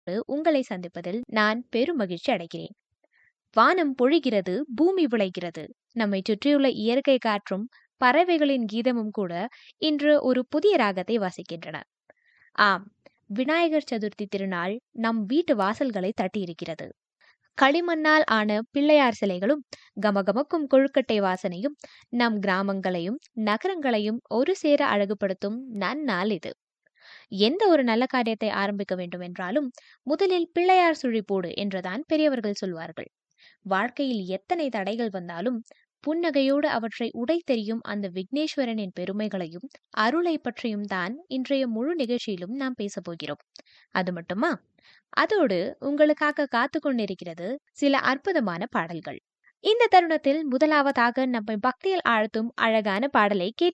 உங்களை சந்திப்பதில் நான் பெருமகிழ்ச்சி அடைகிறேன் வானம் பொழிகிறது பூமி விளைகிறது நம்மை சுற்றியுள்ள இயற்கை காற்றும் பறவைகளின் கீதமும் கூட இன்று ஒரு புதிய ராகத்தை வாசிக்கின்றன ஆம் விநாயகர் சதுர்த்தி திருநாள் நம் வீட்டு வாசல்களை தட்டியிருக்கிறது களிமண்ணால் ஆன பிள்ளையார் சிலைகளும் கமகமக்கும் கொழுக்கட்டை வாசனையும் நம் கிராமங்களையும் நகரங்களையும் ஒரு சேர அழகுபடுத்தும் நன்னாள் இது எந்த ஒரு நல்ல காரியத்தை ஆரம்பிக்க வேண்டும் என்றாலும் முதலில் பிள்ளையார் சுழி போடு என்றுதான் பெரியவர்கள் சொல்வார்கள் வாழ்க்கையில் எத்தனை தடைகள் வந்தாலும் புன்னகையோடு அவற்றை உடை தெரியும் அந்த விக்னேஸ்வரனின் பெருமைகளையும் அருளை பற்றியும் தான் இன்றைய முழு நிகழ்ச்சியிலும் நாம் பேசப் போகிறோம் அது மட்டுமா அதோடு உங்களுக்காக காத்து கொண்டிருக்கிறது சில அற்புதமான பாடல்கள் இந்த தருணத்தில் முதலாவதாக நம்மை பக்தியில் ஆழ்த்தும் அழகான பாடலை கேட்டு